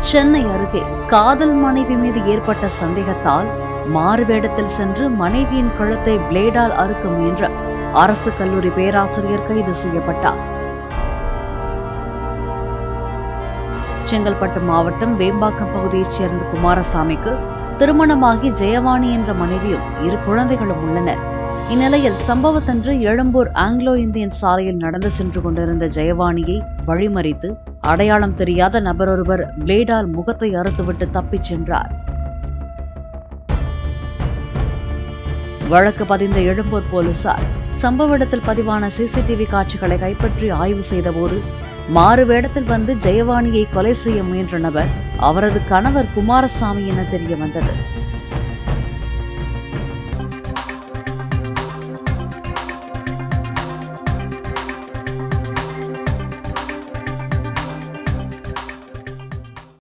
சென்னை அருகே காதல் மனைவி மீது ஏற்பட்ட சந்தேகத்தால் மாறுவேடத்தில் சென்று மனைவியின் கழுத்தை பிளேடால் அறுக்க முயன்ற அரசு கல்லூரி பேராசிரியர் கைது செய்யப்பட்டார் செங்கல்பட்டு மாவட்டம் வேம்பாக்கம் பகுதியைச் சேர்ந்த குமாரசாமிக்கு திருமணமாகி ஜெயவாணி என்ற மனைவியும் இரு குழந்தைகளும் உள்ளனர் இந்நிலையில் சம்பவத்தன்று எழும்பூர் ஆங்கிலோ இந்தியன் சாலையில் நடந்து சென்று கொண்டிருந்த ஜெயவாணியை வழிமறித்து அடையாளம் தெரியாத நபரொருவர் பிளேடால் முகத்தை அறுத்துவிட்டு தப்பிச் சென்றார் வழக்கு பதிந்த எழும்பூர் போலீசார் சம்பவ இடத்தில் பதிவான சிசிடிவி காட்சிகளை கைப்பற்றி ஆய்வு செய்தபோது மாறு வேடத்தில் வந்து ஜெயவாணியை கொலை செய்ய முயன்ற நபர் அவரது கணவர் குமாரசாமி என தெரிய வந்தது